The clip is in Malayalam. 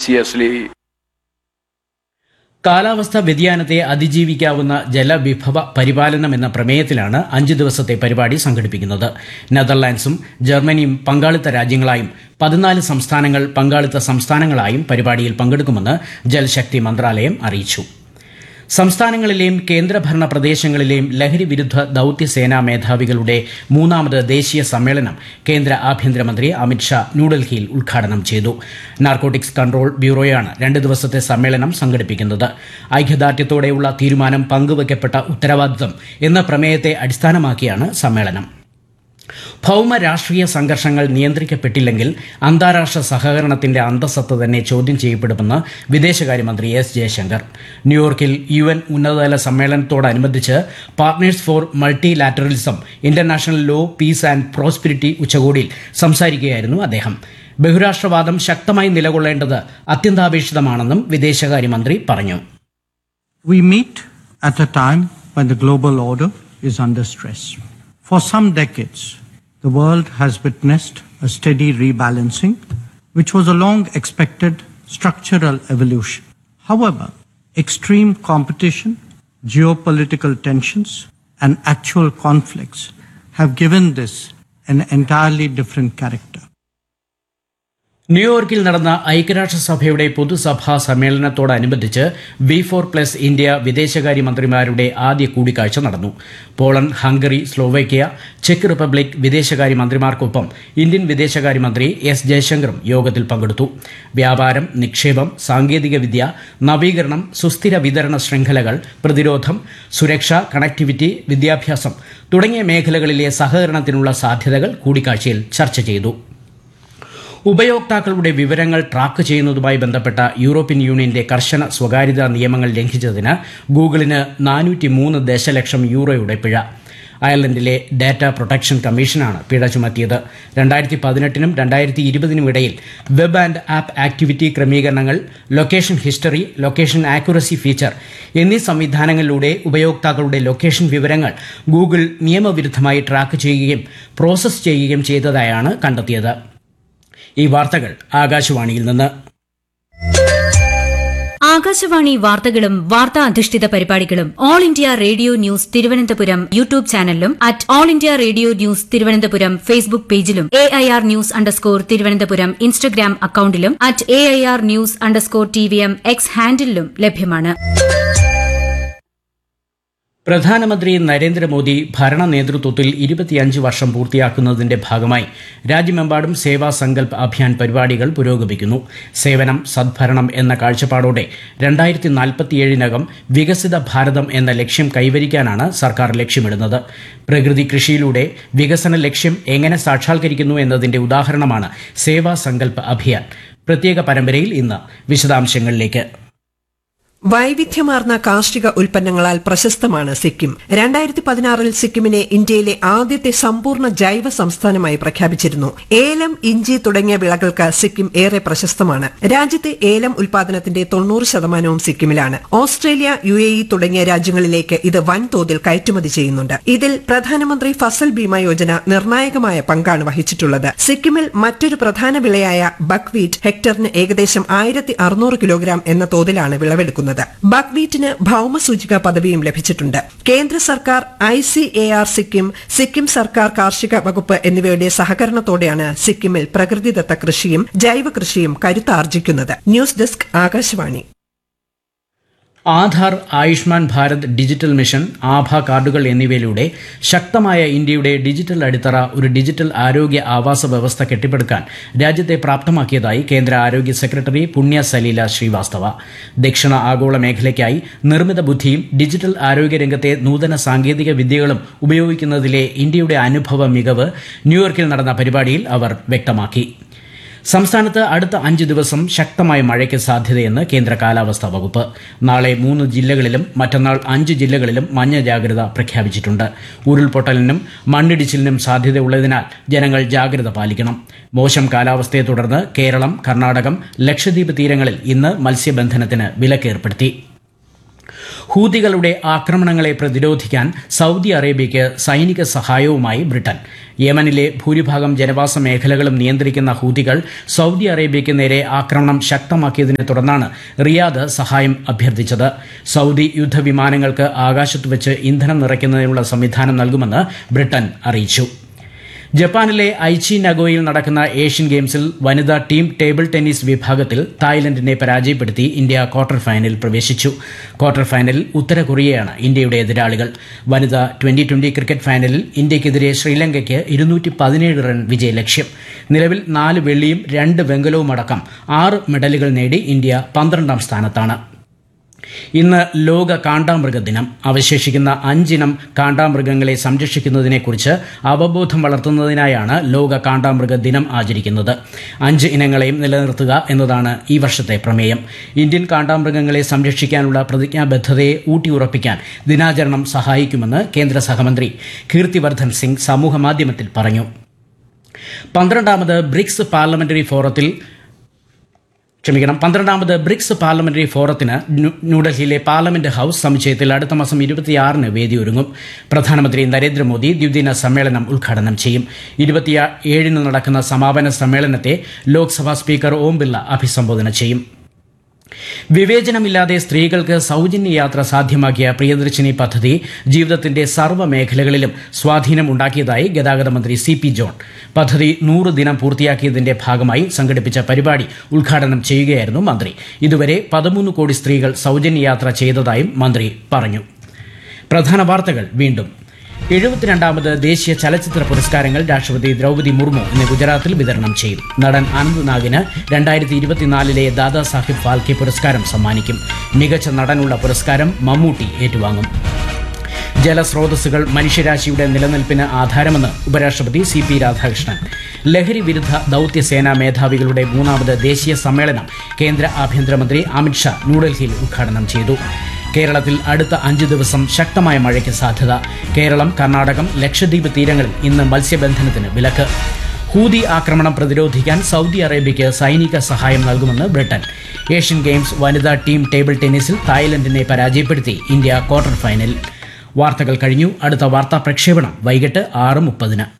seriously കാലാവസ്ഥാ വ്യതിയാനത്തെ അതിജീവിക്കാവുന്ന ജലവിഭവ പരിപാലനം എന്ന പ്രമേയത്തിലാണ് അഞ്ച് ദിവസത്തെ പരിപാടി സംഘടിപ്പിക്കുന്നത് നെതർലാൻഡ്സും ജർമ്മനിയും പങ്കാളിത്ത രാജ്യങ്ങളായും പതിനാല് സംസ്ഥാനങ്ങൾ പങ്കാളിത്ത സംസ്ഥാനങ്ങളായും പരിപാടിയിൽ പങ്കെടുക്കുമെന്ന് ജൽശക്തി മന്ത്രാലയം അറിയിച്ചു സംസ്ഥാനങ്ങളിലെയും കേന്ദ്രഭരണ പ്രദേശങ്ങളിലെയും ലഹരി വിരുദ്ധ ദൌത്യസേനാ മേധാവികളുടെ മൂന്നാമത് ദേശീയ സമ്മേളനം കേന്ദ്ര ആഭ്യന്തരമന്ത്രി അമിത്ഷാ ന്യൂഡൽഹിയിൽ ഉദ്ഘാടനം ചെയ്തു നാർക്കോട്ടിക്സ് കൺട്രോൾ ബ്യൂറോയാണ് രണ്ട് ദിവസത്തെ സമ്മേളനം സംഘടിപ്പിക്കുന്നത് ഐക്യദാർഢ്യത്തോടെയുള്ള തീരുമാനം പങ്കുവയ്ക്കപ്പെട്ട ഉത്തരവാദിത്തം എന്ന പ്രമേയത്തെ അടിസ്ഥാനമാക്കിയാണ് സമ്മേളനം ഭൗമ രാഷ്ട്രീയ സംഘർഷങ്ങൾ നിയന്ത്രിക്കപ്പെട്ടില്ലെങ്കിൽ അന്താരാഷ്ട്ര സഹകരണത്തിന്റെ അന്തസത്ത തന്നെ ചോദ്യം ചെയ്യപ്പെടുമെന്ന് വിദേശകാര്യമന്ത്രി എസ് ജയശങ്കർ ന്യൂയോർക്കിൽ യു എൻ ഉന്നതതല സമ്മേളനത്തോടനുബന്ധിച്ച് partners for multilateralism international law peace and prosperity ഉച്ചകോടിയിൽ സംസാരിക്കുകയായിരുന്നു അദ്ദേഹം ബഹുരാഷ്ട്രവാദം ശക്തമായി നിലകൊള്ളേണ്ടത് അത്യന്താപേക്ഷിതമാണെന്നും വിദേശകാര്യമന്ത്രി പറഞ്ഞു We meet at a time when the global order is under stress. For some decades, the world has witnessed a steady rebalancing, which was a long expected structural evolution. However, extreme competition, geopolitical tensions, and actual conflicts have given this an entirely different character. ന്യൂയോർക്കിൽ നടന്ന ഐക്യരാഷ്ട്രസഭയുടെ പൊതുസഭാ സമ്മേളനത്തോടനുബന്ധിച്ച് വി ഫോർ പ്ലസ് ഇന്ത്യ വിദേശകാര്യമന്ത്രിമാരുടെ ആദ്യ കൂടിക്കാഴ്ച നടന്നു പോളണ്ട് ഹംഗറി സ്ലോവേക്കിയ ചെക്ക് റിപ്പബ്ലിക് വിദേശകാര്യമന്ത്രിമാർക്കൊപ്പം ഇന്ത്യൻ വിദേശകാര്യമന്ത്രി എസ് ജയശങ്കറും യോഗത്തിൽ പങ്കെടുത്തു വ്യാപാരം നിക്ഷേപം സാങ്കേതികവിദ്യ നവീകരണം സുസ്ഥിര വിതരണ ശൃംഖലകൾ പ്രതിരോധം സുരക്ഷ കണക്ടിവിറ്റി വിദ്യാഭ്യാസം തുടങ്ങിയ മേഖലകളിലെ സഹകരണത്തിനുള്ള സാധ്യതകൾ കൂടിക്കാഴ്ചയിൽ ചർച്ച ചെയ്തു ഉപയോക്താക്കളുടെ വിവരങ്ങൾ ട്രാക്ക് ചെയ്യുന്നതുമായി ബന്ധപ്പെട്ട യൂറോപ്യൻ യൂണിയന്റെ കർശന സ്വകാര്യതാ നിയമങ്ങൾ ലംഘിച്ചതിന് ഗൂഗിളിന് നാനൂറ്റി മൂന്ന് ദശലക്ഷം യൂറോയുടെ പിഴ അയർലൻഡിലെ ഡാറ്റ പ്രൊട്ടക്ഷൻ കമ്മീഷനാണ് പിഴ ചുമത്തിയത് രണ്ടായിരത്തി പതിനെട്ടിനും രണ്ടായിരത്തി ഇരുപതിനും ഇടയിൽ വെബ് ആൻഡ് ആപ്പ് ആക്ടിവിറ്റി ക്രമീകരണങ്ങൾ location history location accuracy feature എന്നീ സംവിധാനങ്ങളിലൂടെ ഉപയോക്താക്കളുടെ ലൊക്കേഷൻ വിവരങ്ങൾ ഗൂഗിൾ നിയമവിരുദ്ധമായി ട്രാക്ക് ചെയ്യുകയും പ്രോസസ്സ് ചെയ്യുകയും ചെയ്തതായാണ് കണ്ടെത്തിയത് ഈ വാർത്തകൾ ആകാശവാണിയിൽ നിന്ന് ആകാശവാണി വാർത്തകളും വാർത്താ അധിഷ്ഠിത പരിപാടികളും all India radio news Thiruvananthapuram YouTube ചാനലിലും at all India radio news Thiruvananthapuram Facebook പേജിലും A I R news underscore Thiruvananthapuram Instagram അക്കൌണ്ടിലും at A I R news underscore T V M X ഹാൻഡിലും ലഭ്യമാണ് പ്രധാനമന്ത്രി നരേന്ദ്രമോദി ഭരണ നേതൃത്വത്തിൽ ഇരുപത്തിയഞ്ച് വർഷം പൂർത്തിയാക്കുന്നതിന്റെ ഭാഗമായി രാജ്യമെമ്പാടും സേവാ സങ്കൽപ് അഭിയാൻ പരിപാടികൾ പുരോഗമിക്കുന്നു സേവനം സദ്ഭരണം എന്ന കാഴ്ചപ്പാടോടെ രണ്ടായിരത്തി നാൽപ്പത്തിയേഴിനകം വികസിത ഭാരതം എന്ന ലക്ഷ്യം കൈവരിക്കാനാണ് സർക്കാർ ലക്ഷ്യമിടുന്നത് പ്രകൃതി കൃഷിയിലൂടെ വികസന ലക്ഷ്യം എങ്ങനെ സാക്ഷാത്കരിക്കുന്നു എന്നതിന്റെ ഉദാഹരണമാണ് സേവാ സങ്കൽപ് അഭിയാൻ പ്രത്യേക പരമ്പരയിൽ ഇന്ന് വിശദാംശങ്ങളിലേക്ക് വൈവിധ്യമാർന്ന കാർഷിക ഉൽപ്പന്നങ്ങളാൽ പ്രശസ്തമാണ് സിക്കിം രണ്ടായിരത്തി പതിനാറിൽ സിക്കിമിനെ ഇന്ത്യയിലെ ആദ്യത്തെ സമ്പൂർണ്ണ ജൈവ സംസ്ഥാനമായി പ്രഖ്യാപിച്ചിരുന്നു ഏലം ഇഞ്ചി തുടങ്ങിയ വിളകൾക്ക് സിക്കിം ഏറെ പ്രശസ്തമാണ് രാജ്യത്തെ ഏലം ഉൽപാദനത്തിന്റെ തൊണ്ണൂറ് ശതമാനവും സിക്കിമിലാണ് ഓസ്ട്രേലിയ യു എ ഇ തുടങ്ങിയ രാജ്യങ്ങളിലേക്ക് ഇത് വൻതോതിൽ കയറ്റുമതി ചെയ്യുന്നുണ്ട് ഇതിൽ പ്രധാനമന്ത്രി ഫസൽ ബീമ യോജന നിർണായകമായ പങ്കാണ് വഹിച്ചിട്ടുള്ളത് സിക്കിമിൽ മറ്റൊരു പ്രധാന വിളയായ ബക്വീറ്റ് ഹെക്ടറിന് ഏകദേശം ആയിരത്തി അറുന്നൂറ് കിലോഗ്രാം എന്ന തോതിലാണ് വിളവെടുക്കുന്നത് ബക്വീറ്റിന് ഭൌമസൂചിക പദവിയും ലഭിച്ചിട്ടുണ്ട് കേന്ദ്ര സർക്കാർ I C A R Sikkim Sikkim സർക്കാർ കാർഷിക വകുപ്പ് എന്നിവയുടെ സഹകരണത്തോടെയാണ് സിക്കിമിൽ പ്രകൃതിദത്ത കൃഷിയും ജൈവ കൃഷിയും കരുത്താർജിക്കുന്നത് news desk Akashvani Aadhaar Ayushman Bharat digital mission ആഭ കാർഡുകൾ എന്നിവയിലൂടെ ശക്തമായ ഇന്ത്യയുടെ ഡിജിറ്റൽ അടിത്തറ ഒരു ഡിജിറ്റൽ ആരോഗ്യ ആവാസ വ്യവസ്ഥ കെട്ടിപ്പടുക്കാൻ രാജ്യത്തെ പ്രാപ്തമാക്കിയതായി കേന്ദ്ര ആരോഗ്യ സെക്രട്ടറി പുണ്യ സലീല ശ്രീവാസ്തവ ദക്ഷിണ ആഗോള മേഖലയ്ക്കായി നിർമ്മിത ബുദ്ധിയും ഡിജിറ്റൽ ആരോഗ്യ രംഗത്തെ നൂതന സാങ്കേതിക വിദ്യകളും ഉപയോഗിക്കുന്നതിലെ ഇന്ത്യയുടെ അനുഭവ മികവ് ന്യൂയോർക്കിൽ നടന്ന പരിപാടിയിൽ അവർ വ്യക്തമാക്കി സംസ്ഥാനത്ത് അടുത്ത അഞ്ച് ദിവസം ശക്തമായ മഴയ്ക്ക് സാധ്യതയെന്ന് കേന്ദ്ര കാലാവസ്ഥാ വകുപ്പ് നാളെ മൂന്ന് ജില്ലകളിലും മറ്റന്നാൾ അഞ്ച് ജില്ലകളിലും മഞ്ഞ ജാഗ്രത പ്രഖ്യാപിച്ചിട്ടുണ്ട് ഉരുൾപൊട്ടലിനും മണ്ണിടിച്ചിലിനും സാധ്യതയുള്ളതിനാൽ ജനങ്ങൾ ജാഗ്രത പാലിക്കണം മോശം കാലാവസ്ഥയെ തുടർന്ന് കേരളം കർണാടകം ലക്ഷദ്വീപ് തീരങ്ങളിൽ ഇന്ന് മത്സ്യബന്ധനത്തിന് വിലക്കേർപ്പെടുത്തി ഹൂതികളുടെ ആക്രമണങ്ങളെ പ്രതിരോധിക്കാൻ സൗദി അറേബ്യയ്ക്ക് സൈനിക സഹായവുമായി ബ്രിട്ടൻ യമനിലെ ഭൂരിഭാഗം ജനവാസ മേഖലകളും നിയന്ത്രിക്കുന്ന ഹൂതികൾ സൌദി അറേബ്യയ്ക്ക് നേരെ ആക്രമണം ശക്തമാക്കിയതിനെ തുടർന്നാണ് റിയാദ് സഹായം അഭ്യർത്ഥിച്ചത് സൌദി യുദ്ധവിമാനങ്ങൾക്ക് ആകാശത്ത് വെച്ച് ഇന്ധനം നിറയ്ക്കുന്നതിനുള്ള സംവിധാനം നൽകുമെന്ന് ബ്രിട്ടൻ അറിയിച്ചു ജപ്പാനിലെ ഐച്ചി നഗോയിൽ നടക്കുന്ന ഏഷ്യൻ ഗെയിംസിൽ വനിതാ ടീം ടേബിൾ ടെന്നീസ് വിഭാഗത്തിൽ തായ്ലൻഡിനെ പരാജയപ്പെടുത്തി ഇന്ത്യ ക്വാർട്ടർ ഫൈനലിൽ പ്രവേശിച്ചു ക്വാർട്ടർ ഫൈനലിൽ ഉത്തര കൊറിയയാണ് ഇന്ത്യയുടെ എതിരാളികൾ വനിതാ ട്വന്റി ട്വന്റി ക്രിക്കറ്റ് ഫൈനലിൽ ഇന്ത്യക്കെതിരെ ശ്രീലങ്കയ്ക്ക് ഇരുന്നൂറ്റി പതിനേഴ് റൺ വിജയലക്ഷ്യം നിലവിൽ നാല് വെള്ളിയും രണ്ട് വെങ്കലവും അടക്കം ആറ് മെഡലുകൾ നേടി ഇന്ത്യ പന്ത്രണ്ടാം സ്ഥാനത്താണ് ഇന്ന് ലോക കാണ്ടാമൃഗ ദിനം അവശേഷിക്കുന്ന അഞ്ചിനം കാണ്ടാമൃഗങ്ങളെ സംരക്ഷിക്കുന്നതിനെക്കുറിച്ച് അവബോധം വളർത്തുന്നതിനായാണ് ലോക കാണ്ടാമൃഗ ദിനം ആചരിക്കുന്നത് അഞ്ച് ഇനങ്ങളെയും നിലനിർത്തുക എന്നതാണ് ഈ വർഷത്തെ പ്രമേയം ഇന്ത്യൻ കാണ്ടാമൃഗങ്ങളെ സംരക്ഷിക്കാനുള്ള പ്രതിജ്ഞാബദ്ധതയെ ഊട്ടിയുറപ്പിക്കാൻ ദിനാചരണം സഹായിക്കുമെന്ന് കേന്ദ്ര സഹമന്ത്രി കീർത്തിവർദ്ധൻ സിംഗ് സമൂഹമാധ്യമത്തിൽ പറഞ്ഞു പന്ത്രണ്ടാമത് ബ്രിക്സ് പാർലമെന്ററി ഫോറത്തിൽ ക്ഷമിക്കണം പന്ത്രണ്ടാമത് ബ്രിക്സ് പാർലമെന്ററി ഫോറത്തിന് ന്യൂ- ന്യൂഡൽഹിയിലെ പാർലമെന്റ് ഹൌസ് സമുച്ചയത്തിൽ അടുത്ത മാസം ഇരുപത്തിയാറിന് വേദിയൊരുങ്ങും പ്രധാനമന്ത്രി നരേന്ദ്രമോദി ദ്വിദിന സമ്മേളനം ഉദ്ഘാടനം ചെയ്യും ഇരുപത്തിയേഴിന് നടക്കുന്ന സമാപന സമ്മേളനത്തെ ലോക്സഭാ സ്പീക്കർ ഓം ബിർള അഭിസംബോധന ചെയ്യും വിവേചനമില്ലാതെ സ്ത്രീകൾക്ക് സൗജന്യ യാത്ര സാധ്യമാക്കിയ പ്രിയദർശിനി പദ്ധതി ജീവിതത്തിന്റെ സർവ്വ മേഖലകളിലും സ്വാധീനം ഉണ്ടാക്കിയതായി ഗതാഗത മന്ത്രി സി പി ജോൺ പദ്ധതി നൂറ് ദിനം പൂർത്തിയാക്കിയതിന്റെ ഭാഗമായി സംഘടിപ്പിച്ച പരിപാടി ഉദ്ഘാടനം ചെയ്യുകയായിരുന്നു മന്ത്രി ഇതുവരെ പതിമൂന്ന് കോടി സ്ത്രീകൾ സൗജന്യ യാത്ര ചെയ്തതായും മന്ത്രി പറഞ്ഞു പ്രധാന വാർത്തകൾ വീണ്ടും എഴുപത്തിരണ്ടാമത് ദേശീയ ചലച്ചിത്ര പുരസ്കാരങ്ങൾ രാഷ്ട്രപതി ദ്രൗപദി മുർമു ഇന്ന് ഗുജറാത്തിൽ വിതരണം ചെയ്യും നടൻ അനന്ത് നാഗിന് രണ്ടായിരത്തി ഇരുപത്തിനാലിലെ ദാദാ സാഹിബ് ഫാൽക്കെ പുരസ്കാരം സമ്മാനിക്കും മികച്ച നടനുള്ള പുരസ്കാരം മമ്മൂട്ടി ഏറ്റുവാങ്ങും ജലസ്രോതസ്സുകൾ മനുഷ്യരാശിയുടെ നിലനിൽപ്പിന് ആധാരമെന്ന് ഉപരാഷ്ട്രപതി സി പി രാധാകൃഷ്ണൻ ലഹരി വിരുദ്ധ ദൌത്യസേനാ മേധാവികളുടെ മൂന്നാമത് ദേശീയ സമ്മേളനം കേന്ദ്ര ആഭ്യന്തരമന്ത്രി അമിത്ഷാ ന്യൂഡൽഹിയിൽ ഉദ്ഘാടനം ചെയ്തു കേരളത്തിൽ അടുത്ത അഞ്ച് ദിവസം ശക്തമായ മഴയ്ക്ക് സാധ്യത കേരളം കർണാടകം ലക്ഷദ്വീപ് തീരങ്ങളിൽ ഇന്ന് മത്സ്യബന്ധനത്തിന് വിലക്ക് ഹൂതി ആക്രമണം പ്രതിരോധിക്കാൻ സൗദി അറേബ്യയ്ക്ക് സൈനിക സഹായം നൽകുമെന്ന് ബ്രിട്ടൻ ഏഷ്യൻ ഗെയിംസ് വനിതാ ടീം ടേബിൾ ടെന്നീസിൽ തായ്ലൻഡിനെ പരാജയപ്പെടുത്തി ഇന്ത്യ ക്വാർട്ടർ ഫൈനൽ വാർത്തകൾ കഴിഞ്ഞു അടുത്ത വാർത്താ പ്രക്ഷേപണം വൈകിട്ട് ആറ് മുപ്പതിന്